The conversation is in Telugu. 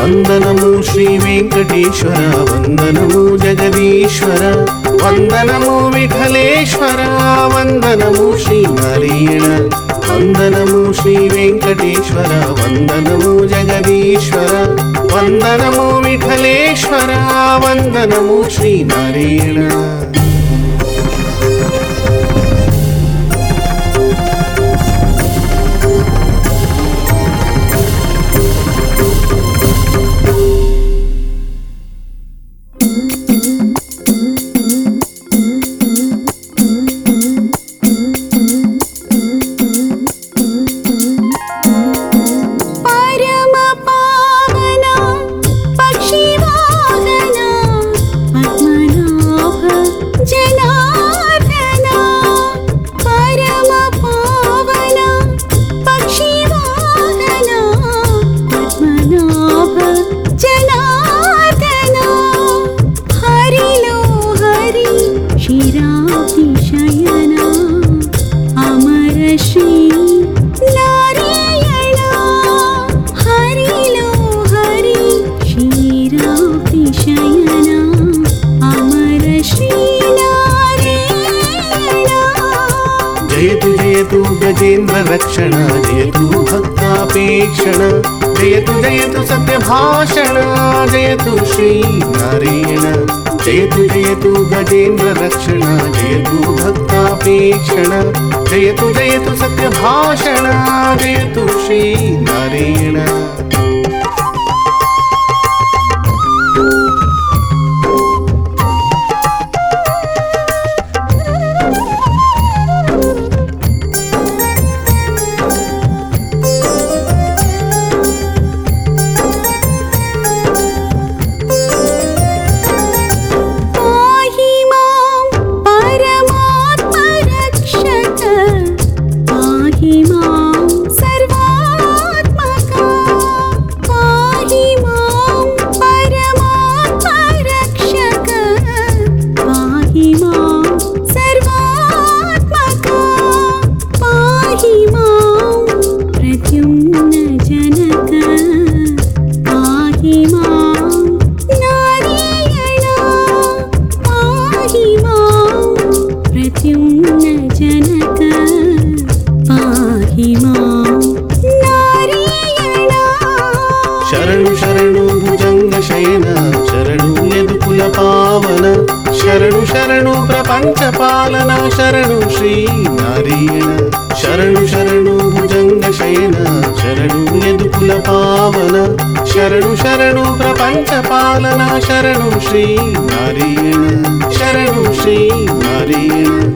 వందనము శ్రీ వెంకటేశ్వర వందనము జగదీశ్వర వందనము విఠలేశ్వర వందనము శ్రీ నారాయణ వందనము శ్రీ వెంకటేశ్వర వందనము జగదీశ్వర వందనము విఠలేశ్వర వందనము శ్రీ నారాయణ పరమ పావన పక్షివాహన పద్మనాభ జనార్దన పరమ పావన పక్షివాహన పద్మనాభ జనార్దన హరిలో హరి శిరాతిశయన అమర శ్రీ నారాయణ హరిలో హరి క్షీరాతిశయన అమర శ్రీ నారాయణ జయతు జయతు గజేంద్ర రక్షణ జయతు భక్తాపేక్షణ జయతు జయతు సత్యభాషణ జయతు శ్రీ నారాయణ జయతు జయతు గజేంద్ర రక్షణ జయతు భక్తాపేక్షణ జయతు జయతు సత్యభాషణ జయతు శ్రీ నారాయణ पाहि मां परमात्मरक्षक पाहि मां सर्वात्मका पाहि मां परमात्मरक्षक पाहि मां सर्वात्मका पाहि मां प्रद्युम्नजनक पाहि मां नारायण पाहि मां प्रद्युम्नजनक पाहि मां नारायण శరణు శరణు భుజంగ శయన శరణు యదుకుల పావన శరణు శరణు ప్రపంచ పాలన శరణు శ్రీ నారాయణ శరణు శరణు భుజంగ శయన శరణు యదుకుల పావన శరణు శరణు ప్రపంచ పాలన శరణు శ్రీ నారాయణ శరణు శ్రీ నారాయణ